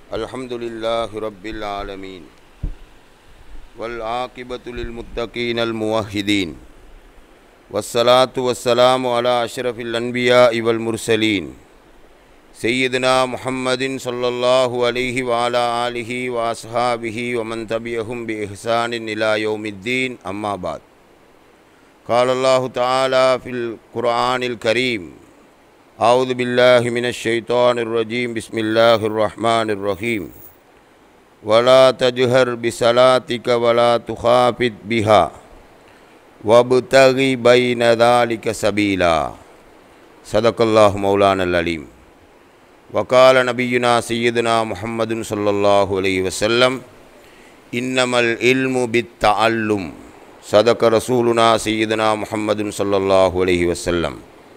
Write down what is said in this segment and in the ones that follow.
الحمد لله رب العالمين والعاقبة للمتقين الموحدين والصلاة والسلام على أشرف الأنبياء والمرسلين سيدنا محمد صلى الله عليه وعلى آله وأصحابه ومن تبعهم بإحسان إلى يوم الدين أما بعد قال الله تعالى في القرآن الكريم أعوذ بالله من الشيطان الرجيم بسم الله الرحمن الرحيم ولا تجهر بصلاتك ولا تخافت بها وابتغ بين ذلك سبيلا صدق الله مولانا العليم وقال نبينا سيدنا محمد صلى الله عليه وسلم إنما العلم بالتعلم صدق رسولنا سيدنا محمد صلى الله عليه وسلم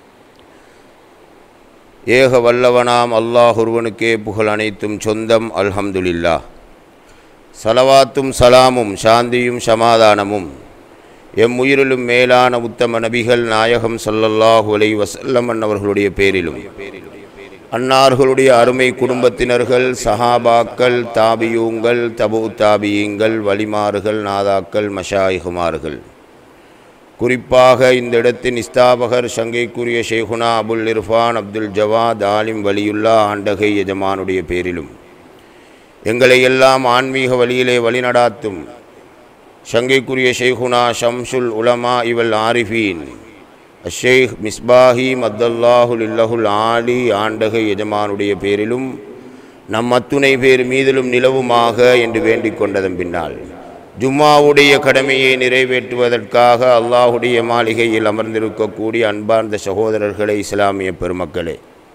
ஏக வல்லவனாம் அல்லாஹ் ஒருவனுக்கே புகழ் அனைத்தும் சொந்தம் அல்ஹம்துலில்லா சலவாத்தும் சலாமும் சாந்தியும் சமாதானமும் எம் உயிரிலும் மேலான உத்தம நபிகள் நாயகம் ஸல்லல்லாஹு அலைஹி வஸல்லம் அவர்களுடைய பேரிலும் அன்னார்களுடைய அருமை குடும்பத்தினர்கள் சஹாபாக்கள் தாபியூங்கள் தபு தாபியீங்கள் வலிமாறுகள் நாதாக்கள் மஷாயிகுமார்கள் குறிப்பாக இந்த இடத்தின் இஸ்தாபகர் சங்கைக்குரிய ஷேகுனா அபுல் இர்ஃபான் அப்துல் ஜவாத் ஆலிம் வலியுல்லா ஆண்டகை எஜமானுடைய பேரிலும் எங்களை எல்லாம் ஆன்மீக வழியிலே வழிநடாத்தும் சங்கைக்குரிய ஷேகுனா ஷம்சுல் உலமா இவல் ஆரிஃபீன் அஷேக் மிஸ்பாஹி மத்தல்லாஹுல் இல்லஹுல் ஆலி ஆண்டகை எஜமானுடைய பேரிலும் நம் அத்துணை பேர் மீதிலும் நிலவுமாக என்று வேண்டிக் கொண்டதன் பின்னால் ஜும்மாவுடைய கடமையை நிறைவேற்றுவதற்காக அல்லாஹுடைய மாளிகையில் அமர்ந்திருக்கக்கூடிய அன்பார்ந்த சகோதரர்களே இஸ்லாமிய பெருமக்களே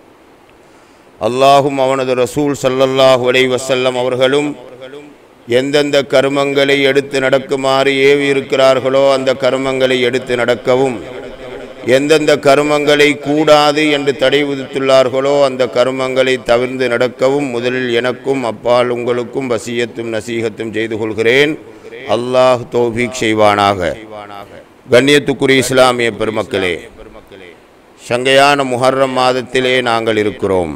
அல்லாஹும் அவனது ரசூல் சல்லல்லாஹு அலைஹி வஸல்லம் அவர்களும் எந்தெந்த கர்மங்களை எடுத்து நடக்குமாறு ஏவி இருக்கிறார்களோ அந்த கர்மங்களை எடுத்து நடக்கவும் எந்தெந்த கர்மங்களை கூடாது என்று தடை விதித்துள்ளார்களோ அந்த கர்மங்களை தவிர்ந்து நடக்கவும் முதலில் எனக்கும் அப்பால் உங்களுக்கும் வசியத்தும் நசீகத்தும் செய்து கொள்கிறேன் அல்லாஹ் தௌஃபீக் செய்வானாக கண்ணியத்துக்குரிய இஸ்லாமிய பெருமக்களே சங்கையான முஹர்ரம் மாதத்திலே நாங்கள் இருக்கிறோம்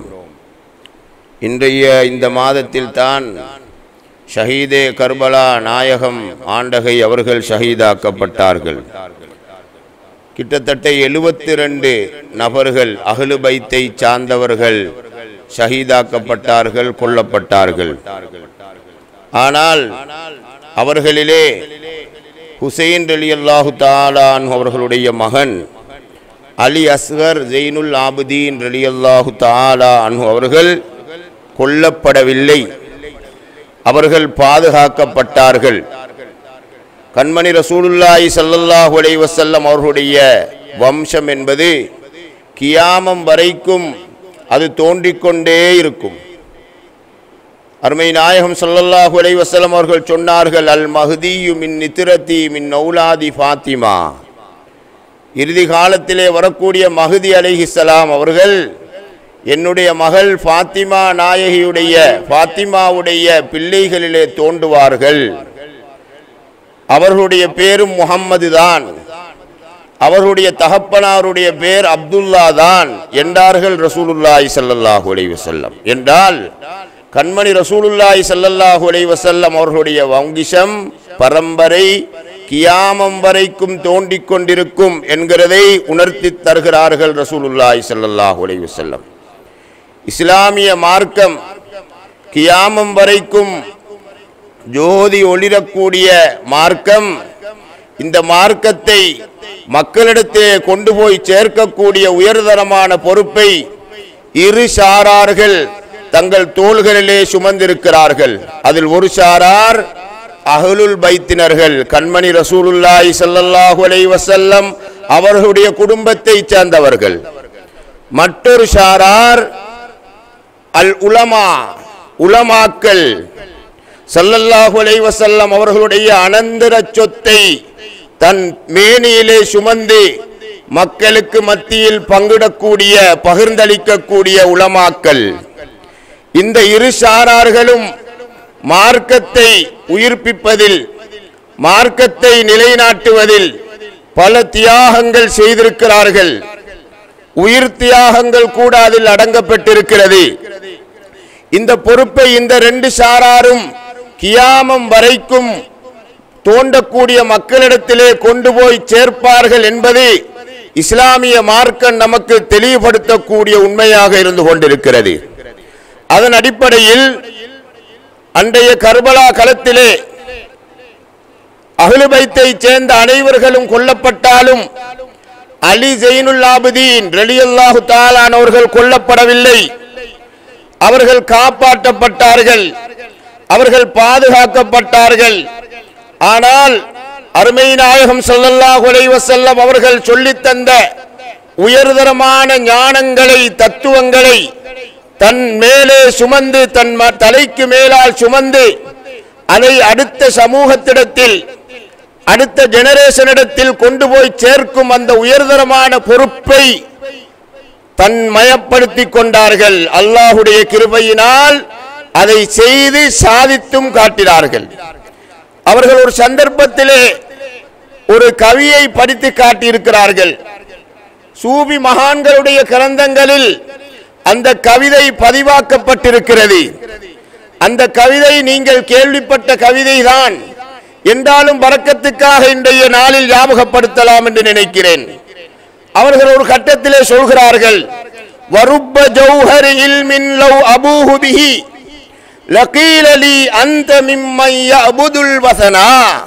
இன்றைய இந்த மாதத்தில் தான் ஷஹீதே கர்பலா நாயகம் ஆண்டகை அவர்கள் ஷஹீதாக்கப்பட்டார்கள் கிட்டத்தட்ட எழுபத்தி ரெண்டு நபர்கள் அகலு பைத்தை சார்ந்தவர்கள் ஷஹீதாக்கப்பட்டார்கள் கொல்லப்பட்டார்கள் ஆனால் அவர்களிலே ஹுசைன் அலி அல்லாஹு தாலான் அவர்களுடைய மகன் அலி அஸ்கர் ஜெயினுல் ஆபுதீன் ரலி அல்லாஹு தாலா அன்ஹு அவர்கள் கொல்லப்படவில்லை அவர்கள் பாதுகாக்கப்பட்டார்கள் கண்மணி ரசூலுல்லாஹி சல்லல்லாஹு அலைஹி வஸல்லம் அவர்களுடைய வம்சம் என்பது கியாமம் வரைக்கும் அது தோன்றிக்கொண்டே இருக்கும் அருமை நாயகம் சல்லல்லாஹு அலைஹி வஸல்லம் அவர்கள் சொன்னார்கள் அல் மஹ்தியு மின் நித்திரத்தி மின் நௌலாதி ஃபாத்திமா இறுதி காலத்திலே வரக்கூடிய மஹதி அலைஹிஸ்ஸலாம் அவர்கள் என்னுடைய மகள் ஃபாத்திமா நாயகியுடைய ஃபாத்திமாவுடைய பிள்ளைகளிலே தோன்றுவார்கள் அவர்களுடைய பேரும் முகம்மது தான் அவர்களுடைய தகப்பனாருடைய பேர் அப்துல்லா தான் என்றார்கள் ரசூலுல்லாஹி ஸல்லல்லாஹு அலைஹி வஸல்லம் என்றால் கண்மணி ரசூலுல்லாஹி ஸல்லல்லாஹு அலைஹி வஸல்லம் அவர்களுடைய வங்கிஷம் பரம்பரை கியாமம் வரைக்கும் தோண்டிக் கொண்டிருக்கும் என்கிறதை உணர்த்தி தருகிறார்கள் ரசூலுல்லாஹி ஸல்லல்லாஹு அலைஹி வஸல்லம் இஸ்லாமிய மார்க்கம் கியாமம் வரைக்கும் ஜோதி ஒளிரக்கூடிய மார்க்கம் இந்த மார்க்கத்தை மக்களிடத்திலே கொண்டு போய் சேர்க்கக்கூடிய உயர்தரமான பொறுப்பை இரு சாரார்கள் தங்கள் தோள்களிலே சுமந்திருக்கிறார்கள் அதில் ஒரு சாரார் அகலுல் பைத்தினர்கள் கண்மணி ரசூலுல்லாஹி ஸல்லல்லாஹு அலைஹி வஸல்லம் அவர்களுடைய குடும்பத்தை சேர்ந்தவர்கள் மற்றொரு சாரார் அல் உலமா உலமாக்கள் சல்லல்லாஹு அலைஹி வஸல்லம் அவர்களுடைய அனந்தர சொத்தை தன் மேனியிலே சுமந்து மக்களுக்கு மத்தியில் பங்கிடக்கூடிய பகிர்ந்தளிக்கக்கூடிய உலமாக்கள் இந்த இரு சாரார்களும் மார்க்கத்தை உயிர்ப்பிப்பதில் மார்க்கத்தை நிலைநாட்டுவதில் பல தியாகங்கள் செய்திருக்கிறார்கள் உயிர் தியாகங்கள் கூட அதில் அடங்கப்பட்டிருக்கிறது இந்த பொறுப்பை இந்த ரெண்டு சாராரும் கியாமம் வரைக்கும் தோண்டக்கூடிய மக்களிடத்திலே கொண்டு போய் சேர்ப்பார்கள் என்பது இஸ்லாமிய மார்க்கம் நமக்கு தெளிவுபடுத்தக்கூடிய உண்மையாக இருந்து கொண்டிருக்கிறது அதன் அடிப்படையில் அன்றைய கர்பலா களத்திலே அகிலுபைத்தை சேர்ந்த அனைவர்களும் கொல்லப்பட்டாலும் அலி ஜெயினுல் ஆபுதீன் ரலியல்லாஹு தாலானவர்கள் கொல்லப்படவில்லை அவர்கள் காப்பாற்றப்பட்டார்கள் அவர்கள் பாதுகாக்கப்பட்டார்கள் ஆனால் அருமை நாயகம் ஸல்லல்லாஹு அலைஹி வஸல்லம் அவர்கள் சொல்லித் தந்த உயர்தரமான ஞானங்களை தத்துவங்களை தன் மேலே சுமந்து தன் ம- தலைக்கு மேலால் சுமந்து அதை அடுத்த சமூகத்திடத்தில் அடுத்த ஜெனரேஷனிடத்தில் கொண்டு போய் சேர்க்கும் அந்த உயர்தரமான பொறுப்பை தன் மயப்படுத்திக் கொண்டார்கள் அல்லாஹுடைய கிருபையினால் அதை செய்து சாதித்தும் காட்டினார்கள் அவர்கள் ஒரு சந்தர்ப்பத்திலே ஒரு கவியை படித்து காட்டியிருக்கிறார்கள் சூபி மகான்களுடைய கிரந்தங்களில் அந்த கவிதை பதிவாக்கப்பட்டிருக்கிறது அந்த கவிதை நீங்கள் கேள்விப்பட்ட கவிதை தான் என்றாலும் பறக்கத்துக்காக இன்றைய நாளில் ஞாபகப்படுத்தலாம் என்று நினைக்கிறேன் அவர்கள் ஒரு கட்டத்திலே சொல்கிறார்கள் வருப்ப ஜௌஹர் இல்மின் லவ் அபூஹு பிஹி லகீல லீ அந்த மிம்மைய அபுதுல் வசனா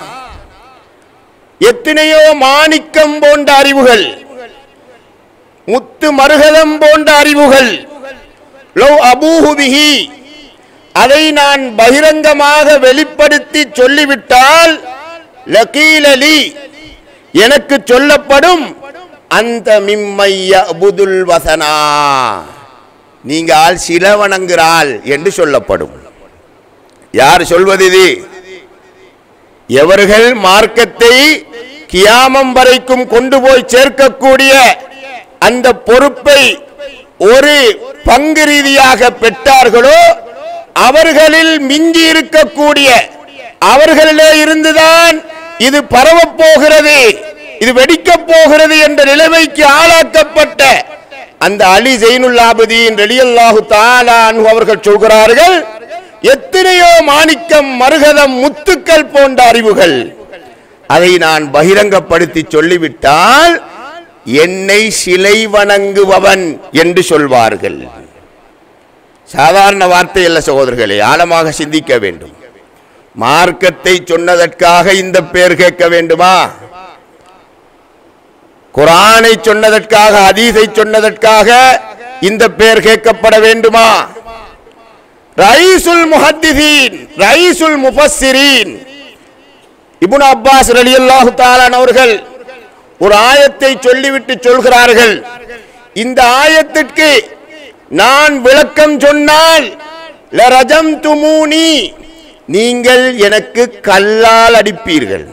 எத்தனையோ மாணிக்கம் போன்ற அறிவுகள் முத்து மருகதம் போன்ற அறிவுகள் லவ் அபூஹு பிஹி அதை நான் பகிரங்கமாக வெளிப்படுத்தி சொல்லிவிட்டால் லகீலலி எனக்கு சொல்லப்படும் அந்த மிம்மைய புதுல் வசனா நீங்கள் சில வணங்குறாள் என்று சொல்லப்படும் யார் சொல்வது இது எவர்கள் மார்க்கத்தை கியாமம் வரைக்கும் கொண்டு போய் சேர்க்கக்கூடிய அந்த பொறுப்பை ஒரு பங்கு ரீதியாக பெற்றார்களோ அவர்களில் மிஞ்சி இருக்கக்கூடிய அவர்களிலே இருந்துதான் இது பரவப் போகிறது இது வெடிக்கப் போகிறது என்ற நிலைமைக்கு ஆளாக்கப்பட்ட அந்த அலி ஜெயினுல் ஆபதீன் ரலியல்லாஹு தஆலா அன்ஹு அவர்கள் சொல்கிறார்கள் எத்தனையோ மாணிக்கம் மருகதம் முத்துக்கள் போன்ற அறிவுகள் அதை நான் பகிரங்கப்படுத்தி சொல்லிவிட்டால் என்னை சிலை வணங்குபவன் என்று சொல்வார்கள் சாதாரண வார்த்தை அல்ல சகோதரர்களே ஆழமாக சிந்திக்க வேண்டும் மார்க்கத்தை சொன்னதற்காக இந்த பேர் கேட்க வேண்டுமா குரானை சொன்னதற்காக ஹதீஸை சொன்னதற்காக இந்த பேர் கேட்கப்பட வேண்டுமா ரைசுல் முஹத்திதீன் ரைசுல் முஃபஸ்ஸிரீன் இப்னு அப்பாஸ் ரலியல்லாஹு தஆலான் அவர்கள் ஒரு ஆயத்தை சொல்லிவிட்டு சொல்கிறார்கள் இந்த ஆயத்திற்கு நான் விளக்கம் சொன்னால் லரஜம் துமூனி நீங்கள் எனக்கு கல்லால் அடிப்பீர்கள்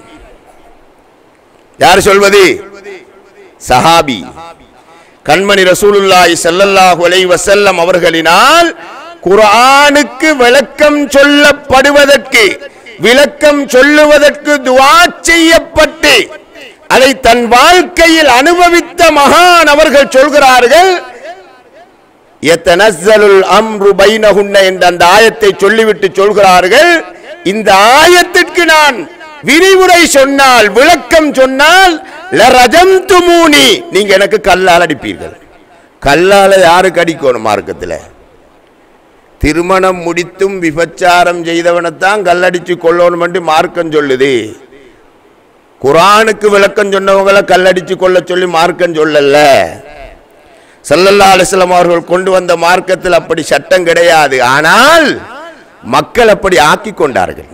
யார் சொல்வது சஹாபி கண்மணி ரசூலுல்லாஹி ஸல்லல்லாஹு அலைஹி வஸல்லம் அவர்களினால் குர்ஆனுக்கு விளக்கம் சொல்லப்படுவதற்கு விளக்கம் சொல்லுவதற்கு துஆ செய்யப்பட்டு அதை தன் வாழ்க்கையில் அனுபவித்த மகான் அவர்கள் சொல்கிறார்கள் எத்தனஸ்ஸலுல் அம்ரு பைனஹுன்ன என்ற அந்த ஆயத்தை சொல்லிவிட்டு சொல்கிறார்கள் இந்த ஆயத்திற்கு நான் விரிவுரை சொன்னால் விளக்கம் சொன்னால் லரஜம்துமூனி நீங்க எனக்கு கல்லால் அடிப்பீர்கள் கல்லால யாருக்கு அடிக்கணும் மார்க்கத்தில் திருமணம் முடித்தும் விபச்சாரம் செய்தவனைத்தான் கல்லடிச்சு கொள்ளணும் என்று மார்க்கம் சொல்லுது குரானுக்கு விளக்கம் சொன்னவங்களை கல்லடிச்சு கொள்ள சொல்லி மார்க்கம் சொல்லல சல்லல்லா அலிஸ்லாம் அவர்கள் கொண்டு வந்த மார்க்கத்தில் அப்படி சட்டம் கிடையாது ஆனால் மக்கள் அப்படி ஆக்கி கொண்டார்கள்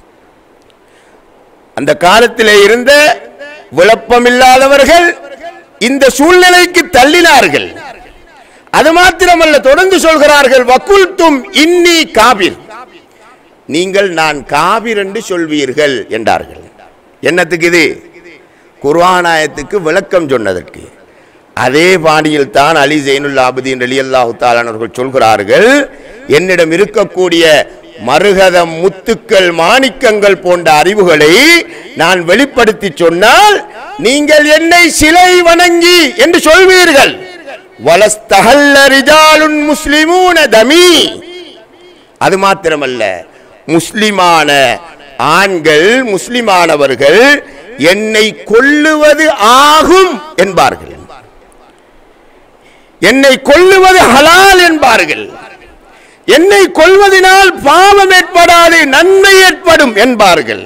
அந்த காலத்திலே இருந்த விளப்பமில்லாதவர்கள் இந்த சூழ்நிலைக்கு தள்ளினார்கள் அது மாத்திரமல்ல தொடர்ந்து சொல்கிறார்கள் வக்குல்தும் இன்னி காபிர் நீங்கள் நான் காபிர் என்று சொல்வீர்கள் என்றார்கள் என்னத்துக்கு இது குர்ஆனாயத்துக்கு விளக்கம் சொன்னதற்கு அதே பாணியில் தான் அலி ஜெயினுல் ஆபுதீன் அலி அல்லாஹு அவர்கள் சொல்கிறார்கள் என்னிடம் இருக்கக்கூடிய மருகதம் முத்துக்கள் மாணிக்கங்கள் போன்ற அறிவுகளை நான் வெளிப்படுத்தி சொன்னால் நீங்கள் என்னை சிலை வணங்கி என்று சொல்வீர்கள் வலஸ்தஹல்ல ரிஜாலுன் முஸ்லிமூன தமி அது மாத்திரமல்ல முஸ்லிமான ஆண்கள் முஸ்லிமானவர்கள் என்னை கொல்லுவது ஆகும் என்பார்கள் என்னை கொல்லுவது ஹலால் என்பார்கள் என்னை கொல்வதனால் பாவம் ஏற்படாது நன்மை ஏற்படும் என்பார்கள்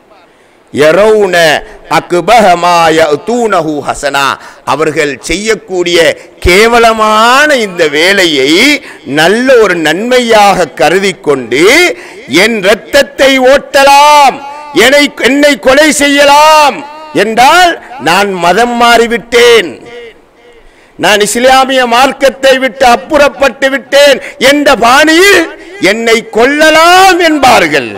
யரௌன அக்பஹமாய தூனஹு ஹசனா அவர்கள் செய்யக்கூடிய கேவலமான இந்த வேலையை நல்ல ஒரு நன்மையாக கருதி கொண்டு என் இரத்தத்தை ஓட்டலாம் என்னை என்னை கொலை செய்யலாம் என்றால் நான் மதம் மாறிவிட்டேன் நான் இஸ்லாமிய மார்க்கத்தை விட்டு அப்புறப்பட்டு விட்டேன் என்ற பாணியில் என்னை கொல்லலாம் என்பார்கள்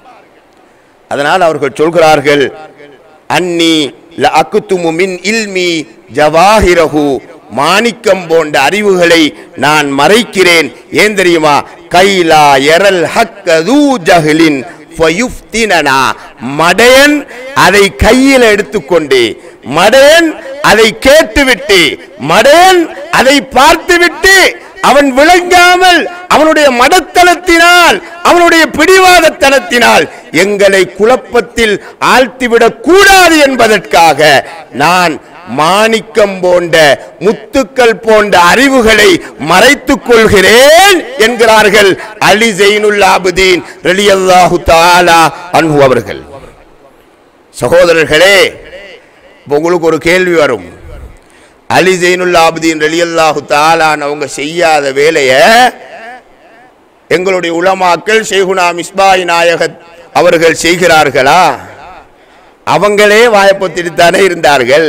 அதனால் அவர்கள் சொல்கிறார்கள் அன்னி அக்குத்துமு மின் இல்மி ஜவாஹிரஹு மாணிக்கம் போன்ற அறிவுகளை நான் மறைக்கிறேன் ஏன் தெரியுமா கைலா எரல் ஹக்கது ஜஹ்லின் ஃபயுஃப்தினனா. மடையன் அதை கையில் எடுத்துக்கொண்டு மடையன் அதை கேட்டுவிட்டு மடையன் அதை பார்த்துவிட்டு அவன் விளங்காமல் அவனுடைய மடத்தனத்தினால் அவனுடைய பிடிவாதத்தனத்தினால் எங்களை குழப்பத்தில் ஆழ்த்திவிடக் கூடாது என்பதற்காக நான் மாணிக்கம் போன்ற முத்துக்கள் போன்ற அறிவுகளை மறைத்துக் கொள்கிறேன் என்கிறார்கள் அலி ஜெயினுல் ஆபுதீன் ரலியல்லாஹு தஆலா அன்ஹு அவர்கள் சகோதரர்களே இப்ப உங்களுக்கு ஒரு கேள்வி வரும் அலி ஜெயினுல் ஆபுதீன் ரலியல்லாஹு தஆலான் அவங்க செய்யாத வேலையை எங்களுடைய உலமாக்கள் ஷேகுனா மிஸ்பாய் நாயகத் அவர்கள் செய்கிறார்களா அவங்களே வாயப்பத்திட்டுத்தானே இருந்தார்கள்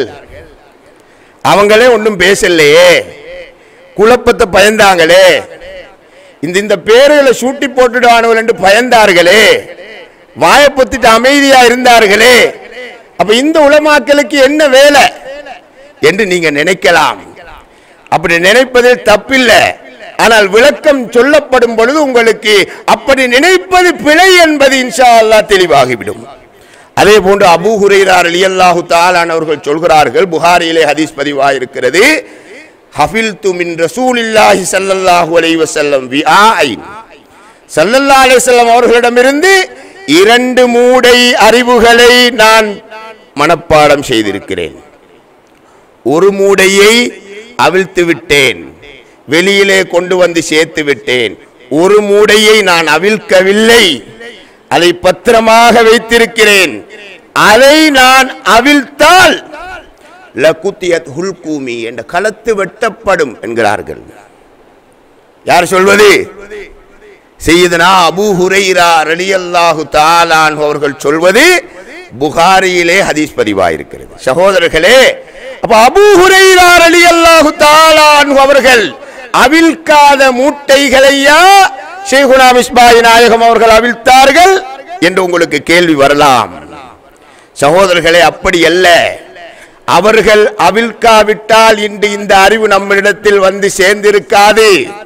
அவங்களே ஒன்றும் பேசலையே குழப்பத்தை பயந்தாங்களே இந்த இந்த பேர்களை சூட்டி போட்டுடுவானுகள் என்று பயந்தார்களே வாயப்பத்திட்டு அமைதியா இருந்தார்களே அப்ப இந்த உலமாக்களுக்கு என்ன வேலை என்று நீங்க நினைக்கலாம் அப்படி நினைப்பதில் தப்பில்லை ஆனால் விளக்கம் சொல்லப்படும் பொழுது உங்களுக்கு அப்படி நினைப்பது பிழை என்பது இன்ஷா அல்லாஹ் தெளிவாகிவிடும் அதே போன்று அபூ ஹுரைரா ரலியல்லாஹு தஆலான் அவர்கள் சொல்கிறார்கள் புகாரியிலே ஹதீஸ் பதிவாக இருக்கிறது ஹஃபில்து மின் ரசூலில்லாஹி ஸல்லல்லாஹு அலைஹி வஸல்லம் விஆஇன் ஸல்லல்லாஹு அலைஹி வஸல்லம் அவர்களிடமிருந்து இரண்டு மூடை அறிவுகளை நான் மனப்பாடம் செய்திருக்கிறேன் ஒரு மூடையை அவிழ்த்து விட்டேன் வெளியிலே கொண்டு வந்து சேர்த்து விட்டேன் ஒரு மூடையை நான் அவிழ்க்கவில்லை அதை பத்திரமாக வைத்திருக்கிறேன் அதை நான் அவிழ்த்தால் லகுத்தியத் ஹுல்கூமி என்ற களத்து வெட்டப்படும் என்கிறார்கள் யார் சொல்வது செய்தனா அபூ ஹுரைரா ரலியல்லாஹு தாலான் அவர்கள் சொல்வது புகாரியிலே ஹதீஸ் பதிவாயிருக்கிறது சகோதரர்களே அப்ப அபூ ஹுரைரா ரலியல்லாஹு தாலான் அவர்கள் அவிழ்க்காத மூட்டைகளையா ஷேகுனா மிஸ்பாய் நாயகம் அவர்கள் அவிழ்த்தார்கள் என்று உங்களுக்கு கேள்வி வரலாம் சகோதரர்களே அப்படி அல்ல அவர்கள் அவிழ்க்காவிட்டால் இன்று இந்த அறிவு நம்மிடத்தில் வந்து சேர்ந்திருக்காது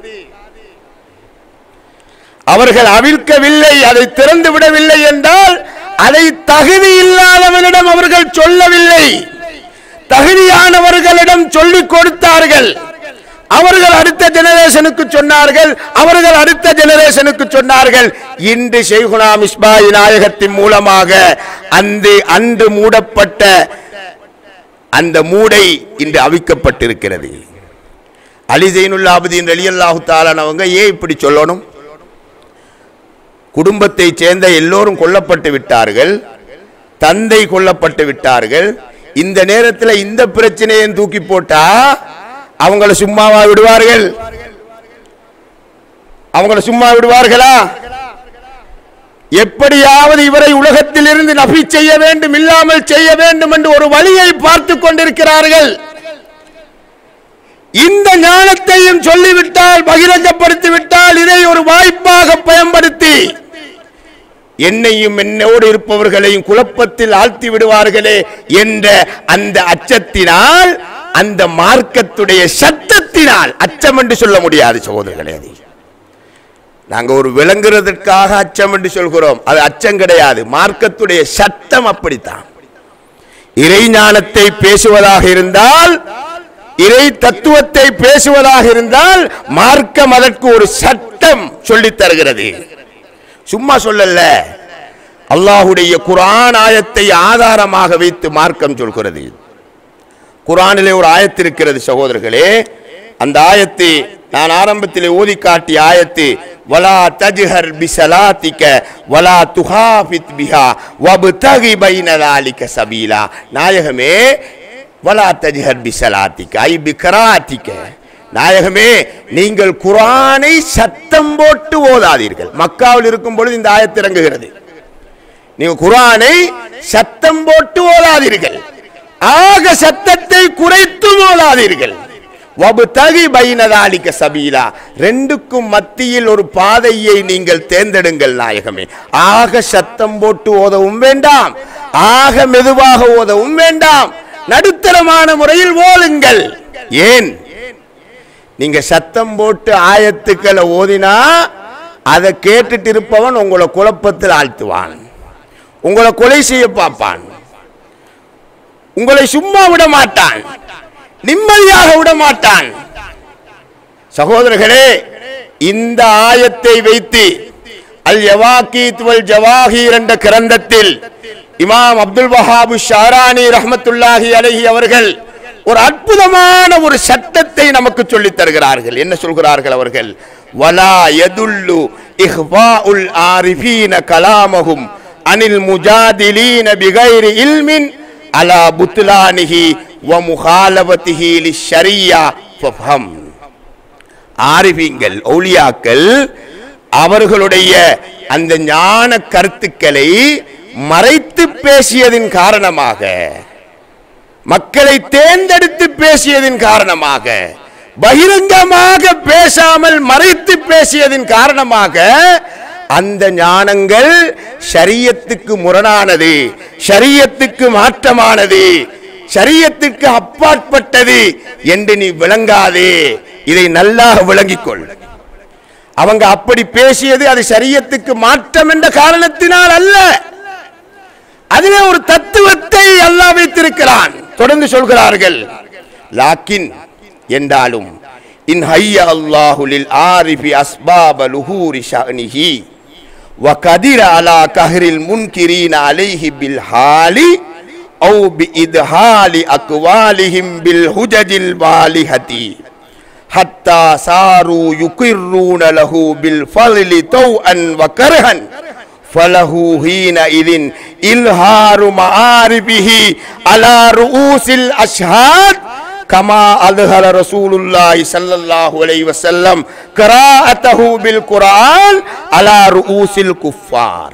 அவர்கள் அவிழ்க்கவில்லை அதை திறந்து விடவில்லை என்றால் அதை தகுதி இல்லாதவனிடம் அவர்கள் சொல்லவில்லை தகுதியானவர்களிடம் சொல்லிக் கொடுத்தார்கள் அவர்கள் அடுத்த ஜெனரேஷனுக்கு சொன்னார்கள் அவர்கள் அடுத்த ஜெனரேஷனுக்கு சொன்னார்கள் இன்று ஷெய்குனா மிஸ்பாய் நாயகத்தின் மூலமாக அந்த அன்று மூடப்பட்ட அந்த மூடை இன்று அவிக்கப்பட்டிருக்கிறது அலி ஜெயினுல் ஆபதீன் ரலியல்லாஹு தாலான் அவங்க ஏன் இப்படி சொல்லணும் குடும்பத்தை சேர்ந்த எல்லோரும் கொல்லப்பட்டு விட்டார்கள் தந்தை கொல்லப்பட்டு விட்டார்கள் இந்த நேரத்தில் இந்த பிரச்சனையை தூக்கி போட்டா அவங்கள சும்மாவா விடுவார்கள் அவங்கள சும்மா விடுவார்களா எப்படியாவது இவரை உலகத்தில் இருந்து நபி செய்ய வேண்டும் இல்லாமல் செய்ய வேண்டும் என்று ஒரு வழியை பார்த்து கொண்டிருக்கிறார்கள் இந்த ஞானத்தையும் சொல்லிவிட்டால் பகிரங்கப்படுத்தி விட்டால் இதை ஒரு வாய்ப்பாக பயன்படுத்தி என்னையும் என்னோடு இருப்பவர்களையும் குழப்பத்தில் ஆழ்த்தி விடுவார்களே என்ற அந்த அச்சத்தினால் அந்த மார்க்கத்துடைய சத்தத்தினால் அச்சம் என்று சொல்ல முடியாது சகோதரர்களே அது நாங்க ஒரு விளங்குறதற்காக அச்சம் என்று சொல்கிறோம் அது அச்சம் கிடையாது மார்க்கத்துடைய சட்டம் அப்படித்தான் இறைஞானத்தை பேசுவதாக இருந்தால் இறை தத்துவத்தை பேசுவதாக இருந்தால் மார்க்கம் அதற்கு ஒரு சட்டம் சொல்லித் தருகிறது சும்மா சொல்லல அல்லாஹுடைய குர்ஆன் ஆயத்தை ஆதாரமாக வைத்து மார்க்கம் சொல்கிறது குர்ஆனிலே ஒரு ஆயத்து இருக்கிறது சகோதரர்களே அந்த ஆயத்தை நான் ஆரம்பத்திலே ஓதி காட்டிய ஆயத்து வலா தஜ்ஹர் பிசலாத்திக வலா துஹாஃபித் பிஹா வப்தகி பைன ذلك சபீலா நாயகமே வலா தஜ்ஹர் பிசலாத்திக ஐ பிக்ராத்திக நாயகமே நீங்கள் குர்ஆனை சத்தம் போட்டு ஓதாதீர்கள் மக்காவில் இருக்கும் பொழுது இந்த ஆயத்து இறங்குகிறது நீங்க குர்ஆனை சத்தம் போட்டு ஓதாதீர்கள் ஆக சத்தத்தை குறைத்து ஓதாதீர்கள் வபுதகி பைனதாலிக்க சபீலா ரெண்டுக்கும் மத்தியில் ஒரு பாதையை நீங்கள் தேர்ந்தெடுங்கள் நாயகமே ஆக சத்தம் போட்டு ஓதவும் வேண்டாம் ஆக மெதுவாக ஓதவும் வேண்டாம் நடுத்தரமான முறையில் ஓதுங்கள் ஏன் நீங்க சத்தம் போட்டு ஆயத்துக்களை ஓதினா அதை கேட்டுட்டு இருப்பவன் உங்களை குழப்பத்தில் ஆழ்த்துவான் உங்களை கொலை செய்ய பார்ப்பான் உங்களை சும்மா விட மாட்டான் நிம்மதியாக விட மாட்டான் சகோதரர்களே இந்த ஆயத்தை வைத்து அல் யவாக்கீத் வல் ஜவாஹீர் என்ற கிரந்தத்தில் இமாம் அப்துல் வஹாபு ஷாரானி ரஹ்மத்துல்லாஹி அலைஹி அவர்கள் ஒரு அற்புதமான ஒரு சட்டத்தை நமக்கு சொல்லித் தருகிறார்கள் என்ன சொல்கிறார்கள் அவர்கள் வலா யதுல்லு இஹ்வாஉல் ஆரிஃபீன கலாமஹும் அனில் முஜாதிலீன பிகைரி இல்மின் அலா புத்லானிஹி வ முகாலபத்திஹி லிஷரியா ஃபஃபம் ஆரிஃபீங்கள் ஔலியாக்கள் அவர்களுடைய அந்த ஞான கருத்துக்களை மறைத்து பேசியதின் காரணமாக மக்களை தேர்ந்தெடுத்து பேசியதின் காரணமாக பகிரங்கமாக பேசாமல் மறைத்து பேசியதின் காரணமாக அந்த ஞானங்கள் ஷரியத்துக்கு முரணானது ஷரியத்துக்கு மாற்றமானது ஷரியத்துக்கு அப்பாற்பட்டது என்று நீ விளங்காதே இதை நல்லா விளங்கிக் கொள் அவங்க அப்படி பேசியது அது சரியத்துக்கு மாற்றம் என்ற காரணத்தினால் அல்ல அதிலே ஒரு தத்துவத்தை அல்லாஹ் வைத்திருக்கிறான் தொடர்ந்து சொல்கிறார்கள் லாக்கின் என்றாலும் இன் ஹைய அல்லாஹுலில் ஆரிஃபி அஸ்பாப லுஹூரி ஷஅனிஹி வ கதிர அலா கஹரில் முன்கிரீன அலைஹி பில் ஹாலி أو بإدهال أقوالهم بالحجج البالغة حتى صاروا يقرون له بالفضل طوعا وكرها فله حينئذ إلهار معارفه على رؤوس الأشهاد كما أظهر رسول الله صلى الله عليه وسلم قراءته بالقرآن على رؤوس الكفار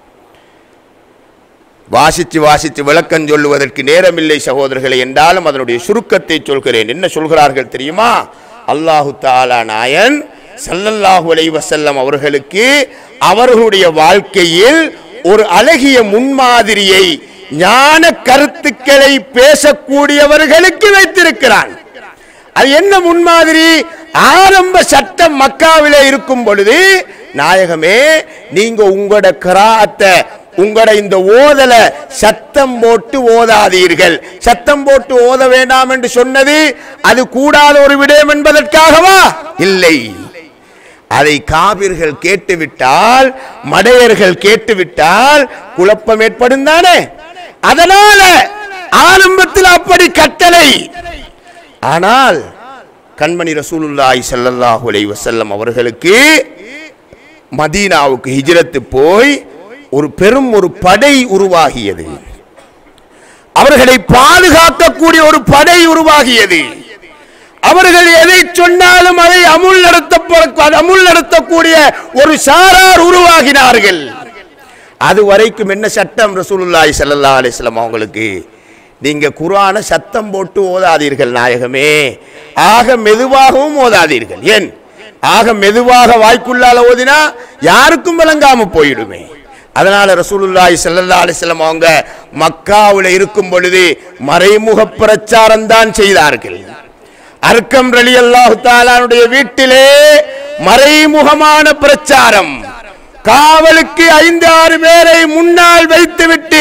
வாசித்து வாசித்து விளக்கம் சொல்லுவதற்கு நேரமில்லை சகோதரர்களே என்றாலும் அதனுடைய சுருக்கத்தை சொல்கிறேன் என்ன சொல்கிறார்கள் தெரியுமா அல்லாஹு தாலா நாயன் ஸல்லல்லாஹு அலைஹி வஸல்லம் அவர்களுக்கு அவர்களுடைய வாழ்க்கையில் ஒரு அழகிய முன்மாதிரியை ஞான கருத்துக்களை பேசக்கூடியவர்களுக்கு வைத்திருக்கிறான் அது என்ன முன்மாதிரி ஆரம்ப சட்டம் மக்காவிலே இருக்கும் பொழுது நாயகமே நீங்க உங்களோட கிராத்தை உங்களோட இந்த ஓதல சத்தம் போட்டு ஓதாதீர்கள் சத்தம் போட்டு ஓத வேண்டாம் என்று சொன்னது அது கூடாத ஒரு விடயம் என்பதற்காகவா இல்லை அதை காபிர்கள் கேட்டுவிட்டால் மடையர்கள் கேட்டுவிட்டால் குழப்பம் ஏற்படும் தானே அதனால ஆரம்பத்தில் அப்படி கட்டளை ஆனால் கண்மணி ரசூலுல்லாஹி ஸல்லல்லாஹு அலைஹி வஸல்லம் அவர்களுக்கு மதீனாவுக்கு ஹிஜ்ரத்து போய் ஒரு பெரும் ஒரு படை உருவாகியது அவர்களை பாதுகாக்கக்கூடிய ஒரு படை உருவாகியது அவர்கள் எதை சொன்னாலும் அதை அமுல் நடத்த அமுல் நடத்தக்கூடிய ஒரு சாரார் உருவாகினார்கள் அது வரைக்கும் என்ன சட்டம் ரசூலுல்லாஹி ஸல்லல்லாஹு அலைஹி வஸல்லம் அவங்களுக்கு நீங்க குர்ஆனை சத்தம் போட்டு ஓதாதீர்கள் நாயகமே ஆக மெதுவாகவும் ஓதாதீர்கள் ஏன் ஆக மெதுவாக வாய்க்குள்ளால ஓதினா யாருக்கும் விளங்காம போயிடுமே அதனால ரசூலுல்லாஹி ஸல்லல்லாஹு அலைஹி வஸல்லம் அவங்க மக்காவுல இருக்கும் பொழுது மறைமுக பிரச்சாரம் தான் செய்தார்கள் அர்க்கம் ரலியல்லாஹு தஆலாவுடைய வீட்டிலே மறைமுகமான பிரச்சாரம் காவலுக்கு ஐந்து ஆறு பேரை முன்னால் வைத்துவிட்டு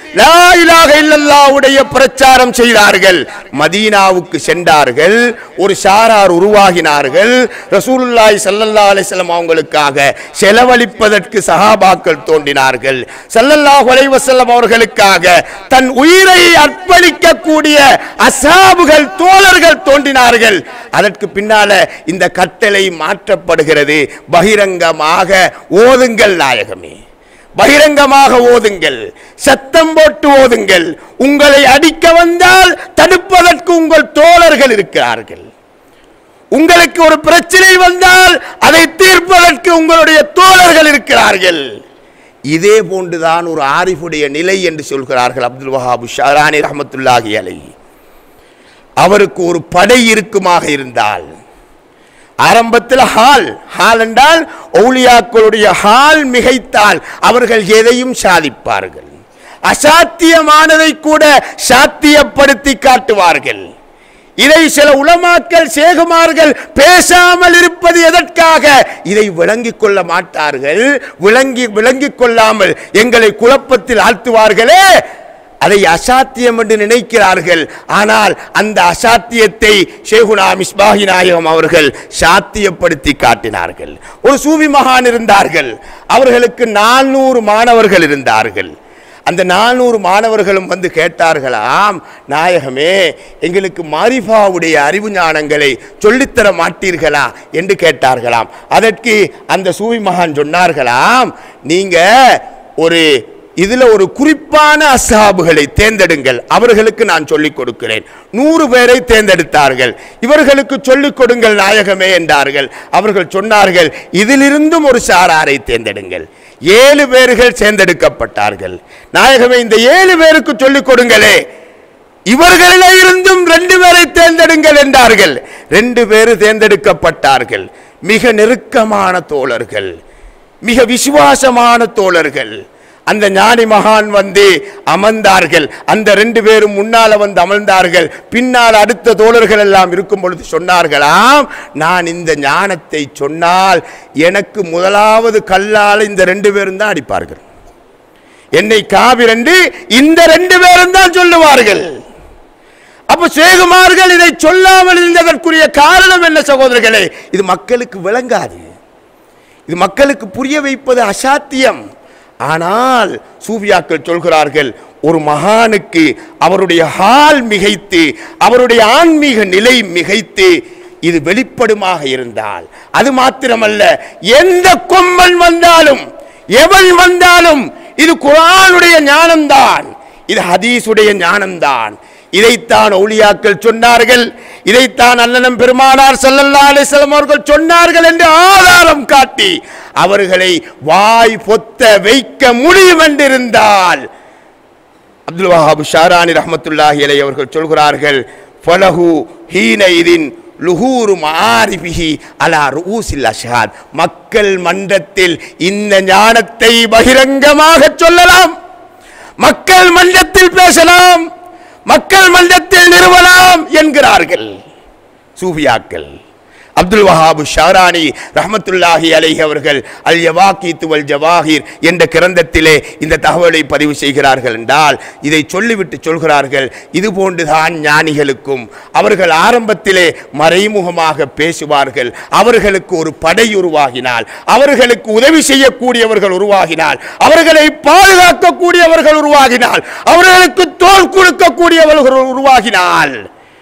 லா இலாஹ இல்லல்லாஹ்வுடைய பிரச்சாரம் செய்தார்கள் மதீனாவுக்கு சென்றார்கள் ஒரு சாரார் உருவாகினார்கள் ரசூலுல்லாஹி ஸல்லல்லாஹு அலைஹி வஸல்லம் அவங்களுக்காக செலவழிப்பதற்கு சஹாபாக்கள் தோன்றினார்கள் ஸல்லல்லாஹு அலைஹி வஸல்லம் அவர்களுக்காக தன் உயிரை அர்ப்பணிக்கக்கூடிய அசாபுகள் தோழர்கள் தோன்றினார்கள் அதற்கு பின்னால இந்த கட்டளை மாற்றப்படுகிறது பகிரங்கமாக ஓதுங்கள் நாயகமே பகிரங்கமாக ஓதுங்கள் சத்தம் போட்டு ஓதுங்கள் உங்களை அடிக்க வந்தால் தடுப்பதற்கு உங்கள் தோழர்கள் இருக்கிறார்கள் உங்களுக்கு ஒரு பிரச்சனை வந்தால் அதை தீர்ப்பதற்கு உங்களுடைய தோழர்கள் இருக்கிறார்கள் இதே போன்றுதான் ஒரு ஆரிஃபுடைய நிலை என்று சொல்கிறார்கள் அப்துல் வஹாபு ஷாரானி ரஹமத்துல்லாஹி அலைஹி அவருக்கு ஒரு படை இருக்குமாக இருந்தால் ஆரம்பத்தில் ஹால் ஹால் என்றால் ஒளியாக்களுடைய ஹால் மிகைத்தால் அவர்கள் எதையும் சாதிப்பார்கள் அசாத்தியமானதை கூட சாத்தியப்படுத்தி காட்டுவார்கள் இதை சில உலமாக்கள் சேகுமார்கள் பேசாமல் இருப்பது எதற்காக இதை விளங்கிக் கொள்ள மாட்டார்கள் விளங்கி விளங்கிக் கொள்ளாமல் எங்களை குழப்பத்தில் ஆழ்த்துவார்களே அதை அசாத்தியம் என்று நினைக்கிறார்கள் ஆனால் அந்த அசாத்தியத்தை ஷேகுனா மிஸ்பாஹி நாயகம் அவர்கள் சாத்தியப்படுத்தி காட்டினார்கள் ஒரு சூவி மகான் இருந்தார்கள் அவர்களுக்கு நானூறு மாணவர்கள் இருந்தார்கள் அந்த நானூறு மாணவர்களும் வந்து கேட்டார்களாம் நாயகமே எங்களுக்கு மாரிஃபாவுடைய அறிவு ஞானங்களை சொல்லித்தர மாட்டீர்களா என்று கேட்டார்களாம் அதற்கு அந்த சூவி மகான் சொன்னார்களாம் நீங்க ஒரு இதுல ஒரு குறிப்பான அசாபுகளை தேர்ந்தெடுங்கள் அவர்களுக்கு நான் சொல்லிக் கொடுக்கிறேன் நூறு பேரை தேர்ந்தெடுத்தார்கள் இவர்களுக்கு சொல்லிக் கொடுங்கள் நாயகமே என்றார்கள் அவர்கள் சொன்னார்கள் இதிலிருந்தும் ஒரு சாராரை தேர்ந்தெடுங்கள் ஏழு பேர்கள் தேர்ந்தெடுக்கப்பட்டார்கள் நாயகமே இந்த ஏழு பேருக்கு சொல்லிக் கொடுங்களே இவர்களில் இருந்தும் ரெண்டு பேரை தேர்ந்தெடுங்கள் என்றார்கள் ரெண்டு பேர் தேர்ந்தெடுக்கப்பட்டார்கள் மிக நெருக்கமான தோழர்கள் மிக விசுவாசமான தோழர்கள் அந்த ஞானி மகான் வந்து அமர்ந்தார்கள் அந்த ரெண்டு பேரும் முன்னால வந்து அமர்ந்தார்கள் பின்னால் அடுத்த தோழர்கள் எல்லாம் இருக்கும் பொழுது சொன்னார்களாம் நான் இந்த ஞானத்தை சொன்னால் எனக்கு முதலாவது கல்லால் இந்த ரெண்டு பேரும் தான் அடிப்பார்கள் என்னை காவிரண்டு இந்த ரெண்டு பேரும் தான் சொல்லுவார்கள் அப்ப சேகுமார்கள் இதை சொல்லாமல் இருந்ததற்குரிய காரணம் என்ன சகோதரர்களே இது மக்களுக்கு விளங்காது இது மக்களுக்கு புரிய வைப்பது அசாத்தியம் ஆனால் சூஃபியாக்கள் சொல்கிறார்கள் ஒரு மகானுக்கு அவருடைய ஹால் மிகைத்து அவருடைய ஆன்மீக நிலை மிகைத்து இது வெளிப்படுமாக இருந்தால் அது மாத்திரமல்ல எந்த கொம்மன் வந்தாலும் எவன் வந்தாலும் இது குரானுடைய ஞானம்தான் இது ஹதீஸுடைய ஞானம்தான் இதைத்தான் ஒளியாக்கள் சொன்னார்கள் இதைத்தான் அண்ணனம் பெருமானார் ஸல்லல்லாஹு அலைஹி வஸல்லம் அவர்கள் சொன்னார்கள் என்று ஆதாரம் காட்டி அவர்களை வாய் பொத்த வைக்க முடியும் என்றிருந்தால் அப்துல் வஹாப் ஷாரானி ரஹ்மத்துல்லாஹி அலைஹி அவர்கள் சொல்கிறார்கள் ஃபலஹு ஹீன இதின் லுஹூரு மாரிபிஹி அலா ரூசில் அஷாத் மக்கள் மன்றத்தில் இந்த ஞானத்தை பகிரங்கமாக சொல்லலாம் மக்கள் மன்றத்தில் பேசலாம் மக்கள் மன்றத்தில் நிறுவலாம் என்கிறார்கள் சூஃபியாக்கள் அப்துல் வஹாபு ஷாரானி ரஹமத்துல்லாஹி அலைஹி அவர்கள் அல் யவாக்கீத்து வல் ஜவாஹிர் என்ற கிரந்தத்திலே இந்த தகவலை பதிவு செய்கிறார்கள் என்றால் இதை சொல்லிவிட்டு சொல்கிறார்கள் இது போன்றுதான் ஞானிகளுக்கும் அவர்கள் ஆரம்பத்திலே மறைமுகமாக பேசுவார்கள் அவர்களுக்கு ஒரு படை உருவாகினால் அவர்களுக்கு உதவி செய்யக்கூடியவர்கள் உருவாகினால் அவர்களை பாதுகாக்கக்கூடியவர்கள் உருவாகினால் அவர்களுக்கு தோல் கொடுக்கக்கூடியவர்கள் உருவாகினால்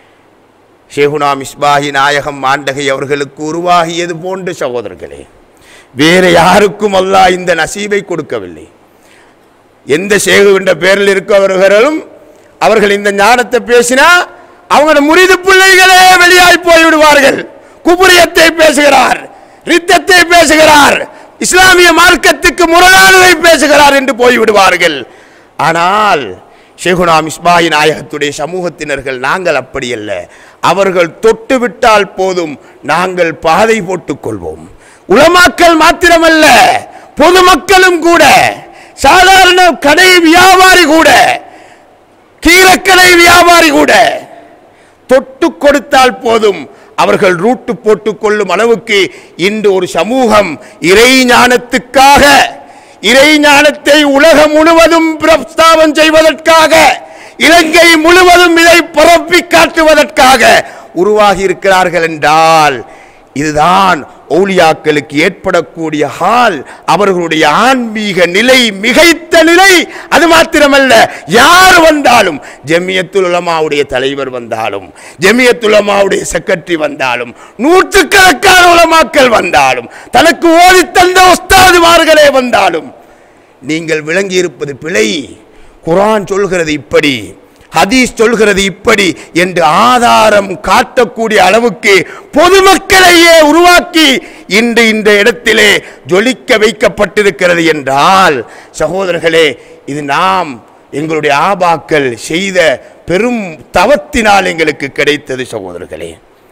ஷேகுனா மிஸ்பாஹி நாயகம் மாண்டகை அவர்களுக்கு உருவாகியது போன்ற சகோதரர்களே வேற யாருக்கும் அல்லாஹ் இந்த நசீபை கொடுக்கவில்லை எந்த ஷேகு என்ற பேரில் இருக்கவர்களும் அவர்கள் இந்த ஞானத்தை பேசினா அவங்களோட முறிது பிள்ளைகளே வெளியாய் போய் விடுவார்கள் குபுரியத்தை பேசுகிறார் ரித்தத்தை பேசுகிறார் இஸ்லாமிய மார்க்கத்துக்கு முரணானதை பேசுகிறார் என்று போய் விடுவார்கள் ஆனால் ஷேகுனா மிஸ்பாஹி நாயகத்துடைய சமூகத்தினர்கள் நாங்கள் அப்படி அல்ல அவர்கள் தொட்டு விட்டால் போதும் நாங்கள் பாதை போட்டுக் கொள்வோம் உலமாக்கள் மாத்திரமல்ல பொதுமக்களும் கூட சாதாரண கடை வியாபாரி கூட கீரக்கடை வியாபாரி கூட தொட்டு கொடுத்தால் போதும் அவர்கள் ரூட்டு போட்டுக் கொள்ளும் அளவுக்கு இன்று ஒரு சமூகம் இறை ஞானத்துக்காக இறை ஞானத்தை உலகம் முழுவதும் பிரஸ்தாபம் செய்வதற்காக இலங்கை முழுவதும் இதை பரப்பி காட்டுவதற்காக உருவாகி இருக்கிறார்கள் என்றால் இதுதான் ஓலியாக்களுக்கு ஏற்படக்கூடிய ஹால் அவர்களுடைய ஆன்மீக நிலை மிகைத்த நிலை அது மாத்திரமல்ல யார் வந்தாலும் ஜெமியத்துல் உலமாவுடைய தலைவர் வந்தாலும் ஜெமியத்துல் உலமாவுடைய செக்ரட்டரி வந்தாலும் நூற்றுக்கணக்கான உலமாக்கள் வந்தாலும் தனக்கு ஓதித் தந்த உஸ்தாதுமார்களே வந்தாலும் நீங்கள் விளங்கி இருப்பது பிழை குர்ஆன் சொல்கிறது இப்படி ஹதீஸ் சொல்கிறது இப்படி என்று ஆதாரம் காட்டக்கூடிய அளவுக்கு பொதுமக்களையே உருவாக்கி இன்று இந்த இடத்திலே ஜொலிக்க வைக்கப்பட்டிருக்கிறது என்றால் சகோதரர்களே இது நாம் எங்களுடைய ஆபாக்கள் செய்த பெரும் தவத்தினால் எங்களுக்கு கிடைத்தது சகோதரர்களே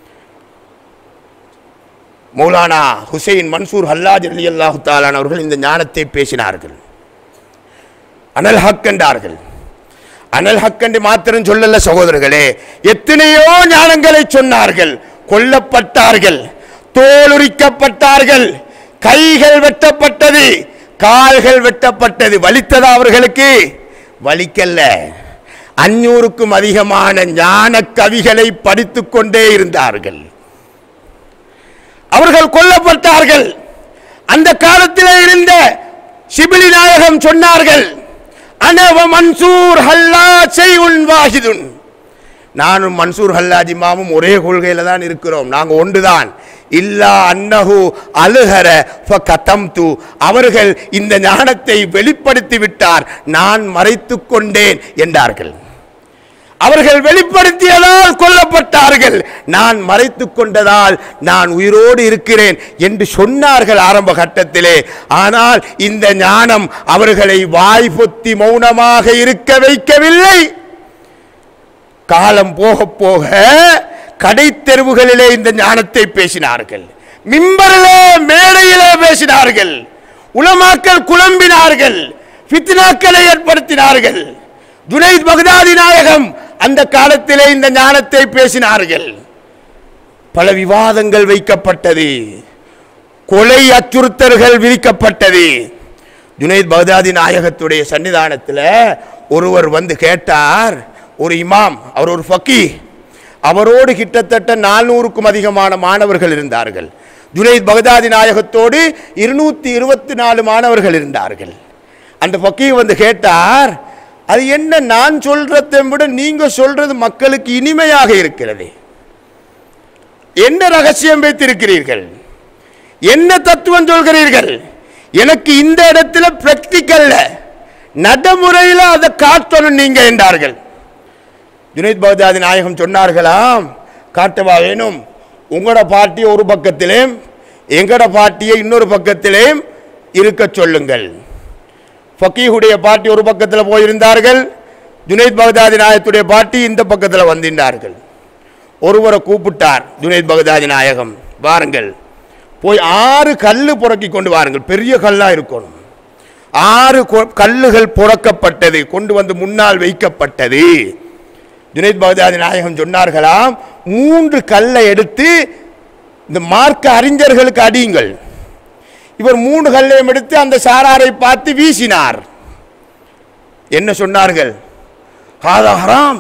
மௌலானா ஹுசைன் மன்சூர் ஹல்லாஜ் அலி அல்லாஹு தாலான் அவர்கள் இந்த ஞானத்தை பேசினார்கள் அனல் ஹக் என்றார்கள் அனல் ஹக் என்று மாத்திரம் சொல்லல சகோதரர்களே எத்தனையோ ஞானங்களை சொன்னார்கள் கொல்லப்பட்டார்கள் தோலுரிக்கப்பட்டார்கள் கைகள் வெட்டப்பட்டது கால்கள் வெட்டப்பட்டது வலித்ததா அவர்களுக்கு வலிக்கல்ல அஞ்சூறுக்கும் அதிகமான ஞான கவிகளை படித்துக் கொண்டே இருந்தார்கள் அவர்கள் கொல்லப்பட்டார்கள் அந்த காலத்தில் இருந்த சிபிலி நாயகம் சொன்னார்கள் அனவ மன்சூர் ஹல்லா செய்யுன் வாஹிதுன் நானும் மன்சூர் ஹல்லாஜி மாமும் ஒரே கொள்கையில தான் இருக்கிறோம் நாங்க ஒன்றுதான் இல்லா அன்னஹு அலுஹர ஃபகதம்து அவர்கள் இந்த ஞானத்தை வெளிப்படுத்தி விட்டார் நான் மறைத்துக் கொண்டேன் என்றார்கள் அவர்கள் வெளிப்படுத்தியதால் கொல்லப்பட்டார்கள் நான் மறைத்துக் கொண்டதால் நான் உயிரோடு இருக்கிறேன் என்று சொன்னார்கள் ஆரம்ப கட்டத்திலே ஆனால் இந்த ஞானம் அவர்களை வாய் பொத்தி மௌனமாக இருக்க வைக்கவில்லை காலம் போக போக கடை தெருவுகளிலே இந்த ஞானத்தை பேசினார்கள் மிம்பரிலே மேடையிலே பேசினார்கள் உலமாக்கள் குழம்பினார்கள் ஃபித்னாக்களை ஏற்படுத்தினார்கள் ஜுனைத் பகதாதி நாயகம் அந்த காலத்திலே இந்த ஞானத்தை பேசினார்கள் பல விவாதங்கள் வைக்கப்பட்டது கொலை அச்சுறுத்தல்கள் விதிக்கப்பட்டது ஜுனைத் பகதாதி நாயகத்துடைய சன்னிதானத்தில் ஒருவர் வந்து கேட்டார் ஒரு இமாம் அவர் ஒரு ஃபக்கி அவரோடு கிட்டத்தட்ட நானூறுக்கும் அதிகமான மாணவர்கள் இருந்தார்கள் ஜுனைத் பகதாதி நாயகத்தோடு இருநூத்தி இருபத்தி நாலு மாணவர்கள் இருந்தார்கள் அந்த ஃபக்கீ வந்து கேட்டார் அது என்ன நான் சொல்றதை விட நீங்க சொல்றது மக்களுக்கு இனிமையாக இருக்கிறது என்ன ரகசியம் வைத்திருக்கிறீர்கள் என்ன தத்துவம் சொல்கிறீர்கள் எனக்கு இந்த இடத்துல பிராக்டிக்கல்ல நடைமுறையில் அதை காட்டணும் நீங்க என்றார்கள் ஜுனைத் பகதாதி நாயகம் சொன்னார்களாம் காட்டவா வேணும் உங்களோட பார்ட்டியை ஒரு பக்கத்திலேயும் எங்கட பார்ட்டியை இன்னொரு பக்கத்திலேயும் இருக்க சொல்லுங்கள் ஃபக்கீஹுடைய பார்ட்டி ஒரு பக்கத்தில் போயிருந்தார்கள் ஜுனைத் பகதாதி நாயகத்துடைய பார்ட்டி இந்த பக்கத்தில் வந்திருந்தார்கள் ஒருவரை கூப்பிட்டார் ஜுனைத் பகதாதி நாயகம் வாருங்கள் போய் ஆறு கல்லு புறக்கி கொண்டு வாருங்கள் பெரிய கல்லா இருக்கணும் ஆறு கொ- கல்லுகள் புறக்கப்பட்டது கொண்டு வந்து முன்னால் வைக்கப்பட்டது ஜுனைத் பகதாதி நாயகம் சொன்னார்களாம் மூன்று கல்லை எடுத்து இந்த மார்க்க அறிஞர்களுக்கு அடியுங்கள் இவர் மூணு கல்லையும் எடுத்து அந்த சாராரை பார்த்து வீசினார் என்ன சொன்னார்கள் ஹாதா ஹராம்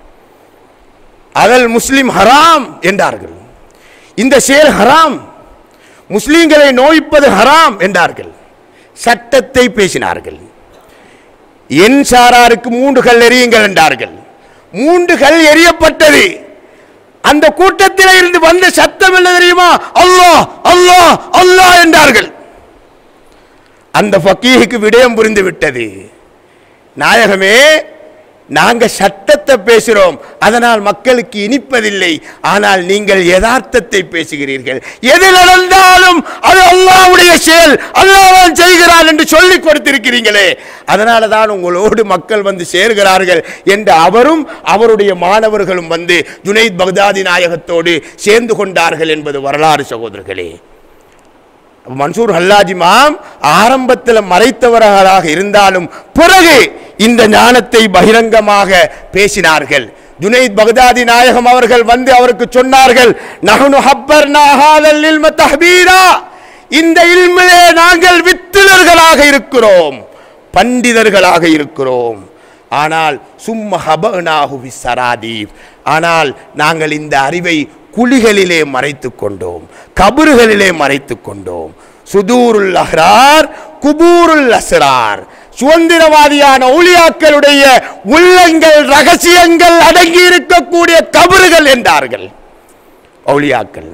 அதல் முஸ்லிம் ஹராம் என்றார்கள் இந்த செயல் ஹராம் முஸ்லிம்களை நோய்ப்பது ஹராம் என்றார்கள் சட்டத்தை பேசினார்கள் என் சாராருக்கு மூன்று கல் எறியுங்கள் என்றார்கள் மூன்று கல் எறியப்பட்டது அந்த கூட்டத்தில் இருந்து வந்த சத்தம் என்ன தெரியுமா அல்லாஹ் அல்லாஹ் அல்லாஹ் என்றார்கள் அந்த ஃபக்கீஹுக்கு விடயம் புரிந்து விட்டது நாயகமே நாங்க சட்டத்தை பேசுகிறோம் அதனால் மக்களுக்கு இனிப்பதில்லை ஆனால் நீங்கள் யதார்த்தத்தை பேசுகிறீர்கள் எது நடந்தாலும் அது அல்லாஹ்வுடைய செயல் அல்லாஹ் செய்கிறான் என்று சொல்லிக் கொடுத்திருக்கிறீங்களே அதனால தான் உங்களோடு மக்கள் வந்து சேர்கிறார்கள் என்று அவரும் அவருடைய மாணவர்களும் வந்து ஜுனைத் பக்தாதி நாயகத்தோடு சேர்ந்து கொண்டார்கள் என்பது வரலாறு சகோதரர்களே மன்சூர் ஹல்லாஜி மாம் ஆரம்பத்தில் மறைத்தவர்களாக இருந்தாலும் பிறகு இந்த ஞானத்தை பகிரங்கமாக பேசினார்கள் ஜுனைத் பகதாதி நாயகம் அவர்கள் வந்து அவருக்கு சொன்னார்கள் நஹனு ஹப்பர்னா ஹாதல் இல்ம தஹ்பீரா இந்த இல்மிலே நாங்கள் வித்துலர்களாக இருக்கிறோம் பண்டிதர்களாக இருக்கிறோம் ஆனால் சும்ம ஹபனாஹு விசராதீப் ஆனால் நாங்கள் இந்த அறிவை குழிகளிலே மறைத்துக் கொண்டோம் கபறுகளிலே மறைத்துக் கொண்டோம் சுதூருல் அஹ்ரார் குபூருல் அஸ்ரார் சுதந்திரவாதியான ஊழியாக்களுடைய உள்ளங்கள் ரகசியங்கள் அடங்கி இருக்கக்கூடிய கபறுகள் என்றார்கள் அவுளியாக்கள்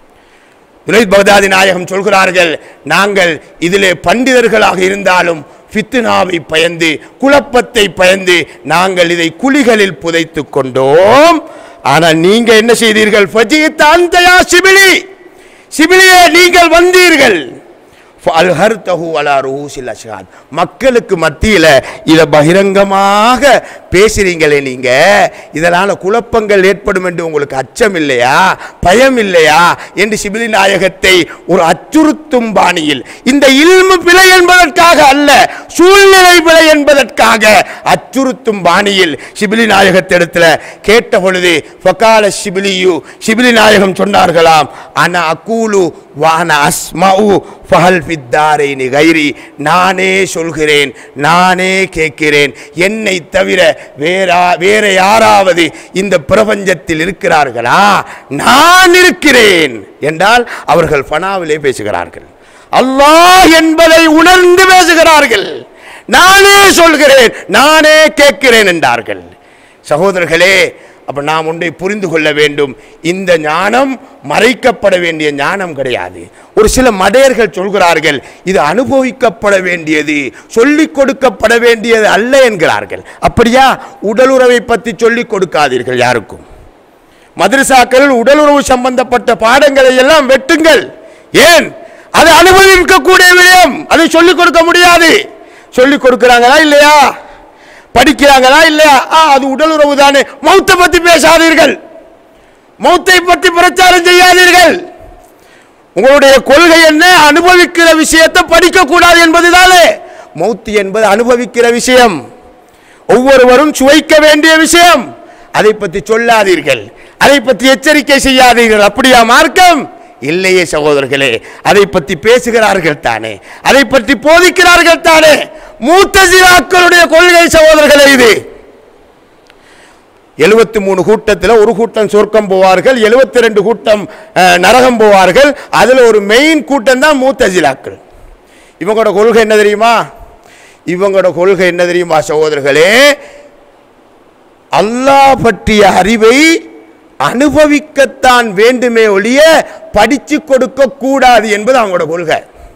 ஜுனைத் பகதாதி நாயகம் சொல்கிறார்கள் நாங்கள் இதிலே பண்டிதர்களாக இருந்தாலும் ஃபித்னாவை பயந்து குழப்பத்தை பயந்து நாங்கள் இதை குழிகளில் புதைத்துக் கொண்டோம் ஆனால் நீங்க என்ன செய்தீர்கள் ஃபஜீத் அந்தயா சிபிலி சிபிலியே நீங்கள் வந்தீர்கள் ஃபஅல்ஹர்தஹு அலா ரூஸில் அஷ்ஹாத். மக்களுக்கு மத்தியில இத பகிரங்கமாக பேசுறீங்களே நீங்க இதனால குழப்பங்கள் ஏற்படும் என்று உங்களுக்கு அச்சம் இல்லையா பயம் இல்லையா என்று சிபிலி நாயகத்தை ஒரு அச்சுறுத்தும் பாணியில் இந்த இல்மு பிழை என்பதற்காக அல்ல சூழ்நிலை பிழை என்பதற்காக அச்சுறுத்தும் பாணியில் சிபிலி நாயகத்திடத்துல கேட்ட பொழுது ஃபகால சிபிலியு சிபிலி நாயகம் சொன்னார்களாம் அன அகூலு வான அஸ்மஉ ஃபஹல் ஃபித்தாரைனி கைரி நானே சொல்கிறேன் நானே கேட்கிறேன் என்னை தவிர வேறா வேற யாராவது இந்த பிரபஞ்சத்தில் இருக்கிறார்களா நான் இருக்கிறேன் என்றால் அவர்கள் ஃபனாவிலே பேசுகிறார்கள் அல்லாஹ் என்பதை உணர்ந்து பேசுகிறார்கள் நானே சொல்கிறேன் நானே கேட்கிறேன் என்றார்கள் சகோதரர்களே அப்ப நாம் ஒன்றை புரிந்து கொள்ள வேண்டும் இந்த ஞானம் மறைக்கப்பட வேண்டிய ஞானம் கிடையாது ஒரு சில மடையர்கள் சொல்கிறார்கள் இது அனுபவிக்கப்பட வேண்டியது சொல்லிக் கொடுக்கப்பட வேண்டியது அல்ல என்கிறார்கள் அப்படியா உடலுறவை பற்றி சொல்லிக் கொடுக்காதீர்கள் யாருக்கும் மதரசாக்களில் உடலுறவு சம்பந்தப்பட்ட பாடங்களை எல்லாம் வெட்டுங்கள் ஏன் அது அனுபவிக்கக்கூடிய விடயம் அதை சொல்லிக் கொடுக்க முடியாது சொல்லிக் கொடுக்கிறாங்களா இல்லையா படிக்கிறாங்களா இல்லையா ஆ, அது உடலுறவு தானே மௌத்தை பத்தி பேசாதீர்கள் மௌத்தை பற்றி பிரச்சாரம் செய்யாதீர்கள் உங்களுடைய கொள்கை என்ன அனுபவிக்கிற விஷயத்தை படிக்க கூடாது என்பதுதானே மௌத்து என்பது அனுபவிக்கிற விஷயம் ஒவ்வொருவரும் சுவைக்க வேண்டிய விஷயம் அதை பற்றி சொல்லாதீர்கள் அதை பற்றி எச்சரிக்கை செய்யாதீர்கள் அப்படியா மார்க்கம் இல்லையே சகோதரர்களே அதை பற்றி பேசுகிறார்கள் தானே அதை பற்றி போதிக்கிறார்கள் தானே மூத்த சிராக்களுடைய கொள்கை சகோதரர்களே இது எழுபத்தி மூணு கூட்டத்தில் ஒரு கூட்டம் சொர்க்கம் போவார்கள் எழுபத்தி ரெண்டு கூட்டம் அஹ், நரகம் போவார்கள் அதில் ஒரு மெயின் கூட்டம் தான் மூத்தஜிலாக்கள் இவங்களோட கொள்கை என்ன தெரியுமா இவங்களோட கொள்கை என்ன தெரியுமா சகோதரர்களே அல்லாஹ் பற்றிய அறிவை அனுபவிக்கத்தான் வேண்டுமே ஒழிய படிச்சு கொடுக்க கூடாது என்பது அவங்களோட கொள்கை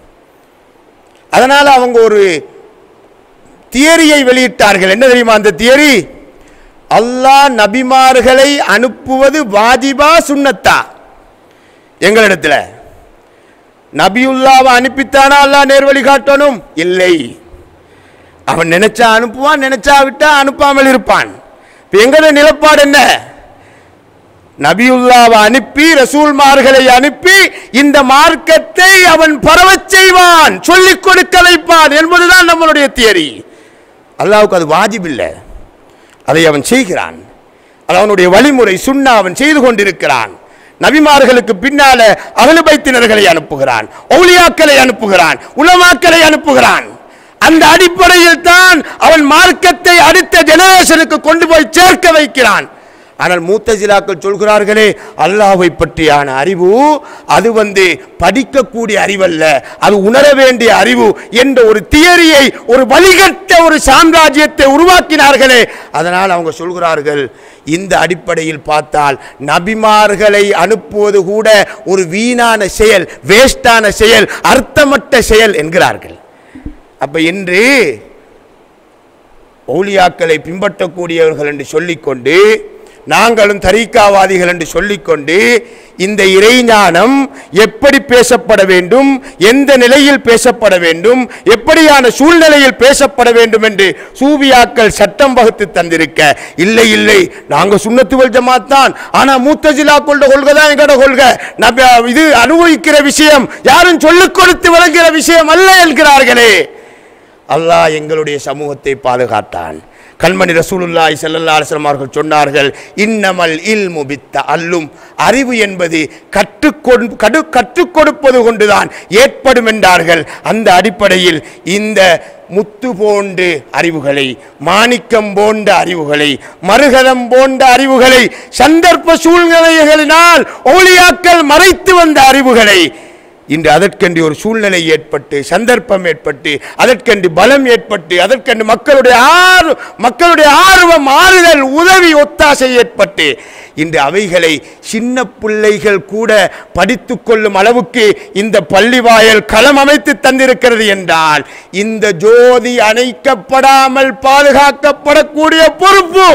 அதனால அவங்க ஒரு தியரியை வெளியிட்டார்கள் என்ன தெரியுமா அந்த தியரி அல்லாஹ் நபிமார்களை அனுப்புவது வாஜிபா சுன்னத்தா எங்களிடத்துல நபியுல்லாவை அனுப்பித்தானா அல்லாஹ் நேர்வழி காட்டணும் இல்லை அவன் நினைச்சா அனுப்புவான் நினைச்சா விட்டா அனுப்பாமல் இருப்பான் இப்ப எங்கட நிலப்பாடு என்ன நபியுல்லாவை அனுப்பி ரசூல்மார்களை அனுப்பி இந்த மார்க்கத்தை அவன் பரவச் செய்வான் சொல்லிக் கொடுக்க வைப்பான் என்பதுதான் நம்மளுடைய தியரி அல்லாவுக்கு அது வாஜிப் இல்லை அதை அவன் செய்கிறான் அது அவனுடைய வழிமுறை சுண்ணா அவன் செய்து கொண்டிருக்கிறான் நபிமார்களுக்கு பின்னால அகலுபைத்தினர்களை அனுப்புகிறான் ஒளியாக்களை அனுப்புகிறான் உலமாக்களை அனுப்புகிறான் அந்த அடிப்படையில் தான் அவன் மார்க்கத்தை அடுத்த ஜெனரேஷனுக்கு கொண்டு போய் சேர்க்க வைக்கிறான் ஆனால் மூத்தசிலாக்கள் சொல்கிறார்களே அல்லாஹ்வை பற்றியான அறிவு அது வந்து படிக்கக்கூடிய அறிவல்ல அது உணர வேண்டிய அறிவு என்ற ஒரு தியரியை ஒரு வழிகட்ட ஒரு சாம்ராஜ்யத்தை உருவாக்கினார்களே அதனால் அவங்க சொல்கிறார்கள் இந்த அடிப்படையில் பார்த்தால் நபிமார்களை அனுப்புவது கூட ஒரு வீணான செயல் வேஸ்டான செயல் அர்த்தமற்ற செயல் என்கிறார்கள் அப்ப இன்று ஓலியாக்களை பின்பற்றக்கூடியவர்கள் என்று சொல்லிக்கொண்டு நாங்களும் தரீக்காவாதிகள் என்று சொல்லிக்கொண்டு இந்த இறைஞானம் எப்படி பேசப்பட வேண்டும் எந்த நிலையில் பேசப்பட வேண்டும் எப்படியான சூழ்நிலையில் பேசப்பட வேண்டும் என்று சூபியாக்கள் சட்டம் வகுத்து தந்திருக்க இல்லை இல்லை நாங்க சுண்ணத்துவல் ஜமாத் தான் ஆனா மூத்தஜிலாக்களோட கொள்கை தான் எங்களோட கொள்கை நம்ம இது அனுபவிக்கிற விஷயம் யாரும் சொல்லிக் கொடுத்து விளங்குகிற விஷயம் அல்ல என்கிறார்களே அல்லாஹ் எங்களுடைய சமூகத்தை பாதுகாத்தான் கண்மணி ரசூலுல்லாஹி ஸல்லல்லாஹு அலைஹி வஸல்லம் அவர்கள் சொன்னார்கள் இன்னமல் இல்மு பித்த அல்லும் அறிவு என்பது கற்றுக்கொடு கடு கற்றுக் கொடுப்பது கொண்டுதான் ஏற்படும் என்றார்கள் அந்த அடிப்படையில் இந்த முத்து போன்ற அறிவுகளை மாணிக்கம் போன்ற அறிவுகளை மருகதம் போன்ற அறிவுகளை சந்தர்ப்ப சூழ்நிலைகளினால் ஓலியாக்கள் மறைத்து வந்த அறிவுகளை இன்று அதற்கென்று ஒரு சூழ்நிலை ஏற்பட்டு சந்தர்ப்பம் ஏற்பட்டு அதற்கென்று பலம் ஏற்பட்டு அதற்கென்று மக்களுடைய ஆர்வ மக்களுடைய ஆர்வம் ஆறுதல் உதவி ஒத்தாசை ஏற்பட்டு இன்று அவைகளை சின்ன பிள்ளைகள் கூட படித்து கொள்ளும் அளவுக்கு இந்த பள்ளிவாயல் களம் அமைத்து தந்திருக்கிறது என்றால் இந்த ஜோதி அணைக்கப்படாமல் பாதுகாக்கப்படக்கூடிய பொறுப்பு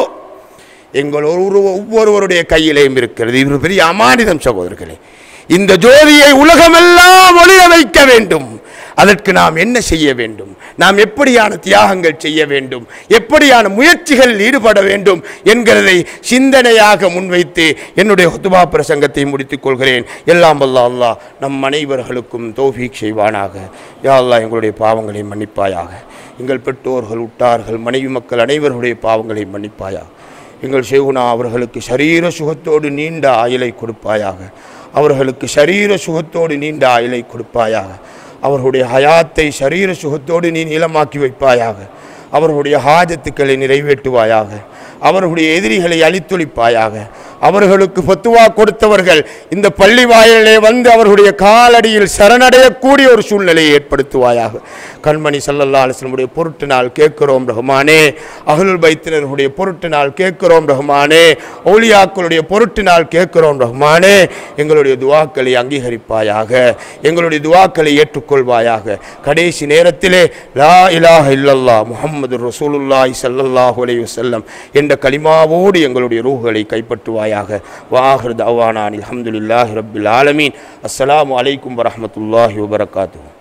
எங்கள் ஒரு ஒவ்வொருவருடைய கையிலேயும் இருக்கிறது இது ஒரு பெரிய அமானிதம் சகோதரர்களே இந்த ஜோதியை உலகமெல்லாம் ஒளிர வைக்க வேண்டும் அதற்கு நாம் என்ன செய்ய வேண்டும் நாம் எப்படியான தியாகங்கள் செய்ய வேண்டும் எப்படியான முயற்சிகளில் ஈடுபட வேண்டும் என்கிறதை சிந்தனையாக முன்வைத்து என்னுடைய ஹுத்துபா பிரசங்கத்தை முடித்துக் கொள்கிறேன் எல்லாம் வல்ல அல்லாஹ் நம் அனைவர்களுக்கும் தௌஃபீக் செய்வானாக யா அல்லாஹ் எங்களுடைய பாவங்களை மன்னிப்பாயாக எங்கள் பெற்றோர்கள் உட்டார்கள் மனைவி மக்கள் அனைவருடைய பாவங்களை மன்னிப்பாயாக எங்கள் ஷேகுனா அவர்களுக்கு சரீர சுகத்தோடு நீண்ட ஆயுளை கொடுப்பாயாக அவர்களுக்கு சரீர சுகத்தோடு நீண்ட ஆயுளை கொடுப்பாயாக அவர்களுடைய ஹயாத்தை சரீர சுகத்தோடு நீ நீளமாக்கி வைப்பாயாக அவர்களுடைய ஹாஜத்துக்களை நிறைவேற்றுவாயாக அவர்களுடைய எதிரிகளை அழித்தொழிப்பாயாக அவர்களுக்கு பத்துவா கொடுத்தவர்கள் இந்த பள்ளி வாயிலே வந்து அவர்களுடைய காலடியில் சரணடையக்கூடிய ஒரு சூழ்நிலையை ஏற்படுத்துவாயாக கண்மணி சல்லல்லா அலிஸ்லமுடைய பொருட்டு நாள் கேட்கிறோம் ரஹ்மானே அகலுல் பைத்தினருடைய பொருட்டு நாள் கேட்கிறோம் ரஹ்மானே ஓலியாக்களுடைய பொருட்டு நாள் கேட்கிறோம் ரஹ்மானே எங்களுடைய துவாக்களை அங்கீகரிப்பாயாக எங்களுடைய துவாக்களை ஏற்றுக்கொள்வாயாக கடைசி நேரத்திலே லா இலாஹ இல்லல்லா முஹம்மது ரசூலுல்லாஹி ஸல்லல்லாஹு அலைஹி வஸல்லம் என்ற கலிமாவோடு எங்களுடைய ரூஹ்களை கைப்பற்றுவாயாக வாஹிர் தவானான் அல்ஹம்துலில்லாஹி ரப்பில் ஆலமீன் அஸ்ஸலாமு அலைக்கும் வரஹ்மத்துல்லாஹி வபரகாத்துஹு